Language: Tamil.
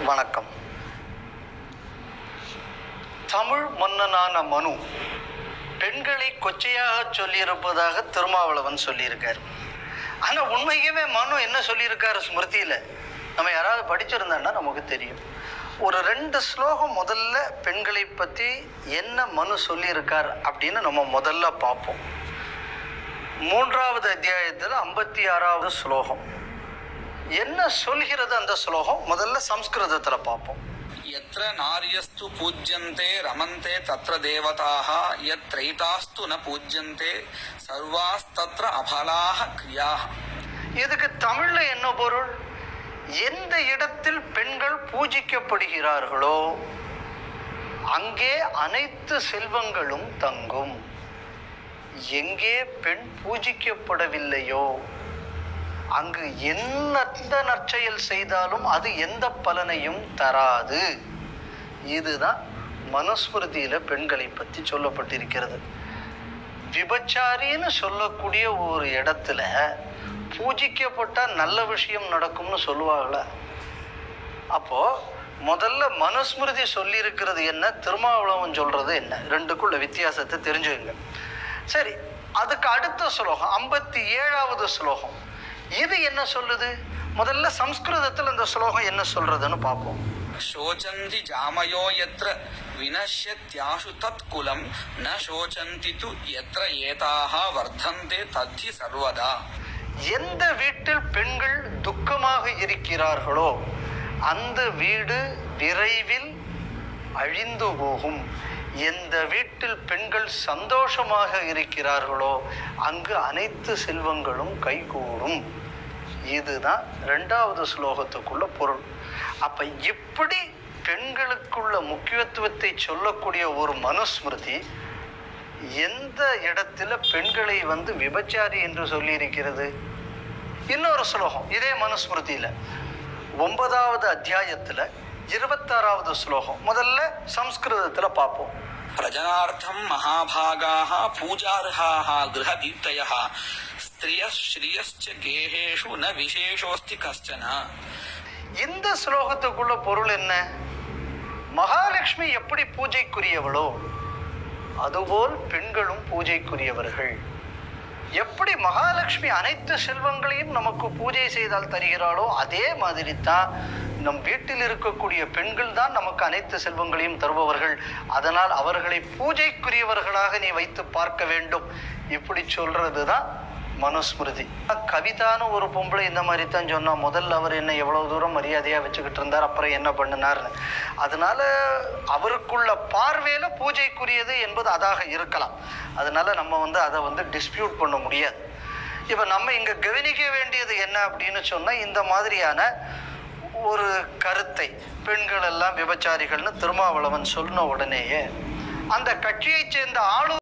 வணக்கம் தமிழ் மன்னனான மனு பெண்களை கொச்சையாக சொல்லியிருப்பதாக திருமாவளவன் சொல்லியிருக்கார் ஆனால் உண்மையாகவே மனு என்ன சொல்லியிருக்காரு ஸ்மிருதியில் நம்ம யாராவது படிச்சிருந்தோன்னா நமக்கு தெரியும் ஒரு ரெண்டு ஸ்லோகம் முதல்ல பெண்களை பற்றி என்ன மனு சொல்லியிருக்கார் அப்படின்னு நம்ம முதல்ல பார்ப்போம் மூன்றாவது அத்தியாயத்தில் ஐம்பத்தி ஆறாவது ஸ்லோகம் என்ன சொல்கிறது அந்த ஸ்லோகம் முதல்ல சம்ஸ்கிருதத்தில் பார்ப்போம் यत्र नार्यस्तु पूज्यन्ते रमन्ते तत्र देवताः यत्रैतास्तु न पूज्यन्ते सर्वास्तत्र अफलाः क्रियाः இதுக்கு தமிழ்ல என்ன பொருள் எந்த இடத்தில் பெண்கள் பூஜிக்கப்படுகிறார்களோ அங்கே அனைத்து செல்வங்களும் தங்கும் எங்கே பெண் பூஜிக்கப்படவில்லையோ அங்கு எந்த நற்செயல் செய்தாலும் அது எந்த பலனையும் தராது இதுதான் மனுஸ்மிருதியில பெண்களை பற்றி சொல்லப்பட்டிருக்கிறது விபச்சாரின்னு சொல்லக்கூடிய ஒரு இடத்துல பூஜிக்கப்பட்டா நல்ல விஷயம் நடக்கும்னு சொல்லுவாங்களா அப்போ முதல்ல மனுஸ்மிருதி சொல்லியிருக்கிறது என்ன திருமாவளவன் சொல்றது என்ன ரெண்டுக்குள்ள வித்தியாசத்தை தெரிஞ்சுக்கங்க சரி அதுக்கு அடுத்த ஸ்லோகம் ஐம்பத்தி ஏழாவது ஸ்லோகம் இது என்ன சொல்லுது முதல்ல சம்ஸ்கிருதத்தில் இந்த ஸ்லோகம் என்ன சொல்றதுன்னு பார்ப்போம் शोचन्ति जामयो यत्र विनश्यत्याशु तत्कुलं न शोचन्ति तु यत्र एताः वर्धन्ते तद्धि सर्वदा எந்த வீட்டில் பெண்கள் துக்கமாக இருக்கிறார்களோ அந்த வீடு விரைவில் அழிந்து போகும் எந்த வீட்டில் பெண்கள் சந்தோஷமாக இருக்கிறார்களோ அங்கு அனைத்து செல்வங்களும் கைகூடும் இதுதான் ரெண்டாவது ஸ்லோகத்துக்குள்ள பொருள் அப்ப இப்படி பெண்களுக்குள்ள முக்கியத்துவத்தை சொல்லக்கூடிய ஒரு மனுஸ்மிருதி எந்த இடத்துல பெண்களை வந்து விபச்சாரி என்று சொல்லி இருக்கிறது இன்னொரு ஸ்லோகம் இதே மனுஸ்மிருதியில ஒன்பதாவது அத்தியாயத்துல இருபத்தாறாவது ஸ்லோகம் முதல்ல சம்ஸ்கிருதத்துல பார்ப்போம் प्रजनार्थं महाभागाः पूजार्हाः गृहदीप्तयः स्त्रियः श्रियश्च गेहेषु न विशेषोऽस्ति कश्चन இந்த ஸ்லோகத்துக்குள்ள பொருள் என்ன மகாலட்சுமி எப்படி பூஜைக்குரியவளோ அதுபோல் பெண்களும் பூஜைக்குரியவர்கள் எப்படி மகாலட்சுமி அனைத்து செல்வங்களையும் நமக்கு பூஜை செய்தால் தருகிறாளோ அதே மாதிரி தான் நம் வீட்டில் இருக்கக்கூடிய பெண்கள் தான் நமக்கு அனைத்து செல்வங்களையும் தருபவர்கள் அதனால் அவர்களை பூஜைக்குரியவர்களாக நீ வைத்து பார்க்க வேண்டும் இப்படி சொல்றது தான் மனுஸ்மிருதி கவிதான்னு ஒரு பொம்பளை இந்த மாதிரி தான் சொன்னா முதல்ல அவர் என்ன எவ்வளவு தூரம் மரியாதையா வச்சுக்கிட்டு இருந்தார் அப்புறம் என்ன பண்ணினார்னு அதனால அவருக்குள்ள பார்வையில பூஜைக்குரியது என்பது அதாக இருக்கலாம் அதனால நம்ம வந்து அதை வந்து டிஸ்பியூட் பண்ண முடியாது இப்போ நம்ம இங்க கவனிக்க வேண்டியது என்ன அப்படின்னு சொன்னா இந்த மாதிரியான ஒரு கருத்தை பெண்கள் எல்லாம் விபச்சாரிகள்னு திருமாவளவன் சொன்ன உடனேயே அந்த கட்சியைச் சேர்ந்த ஆளு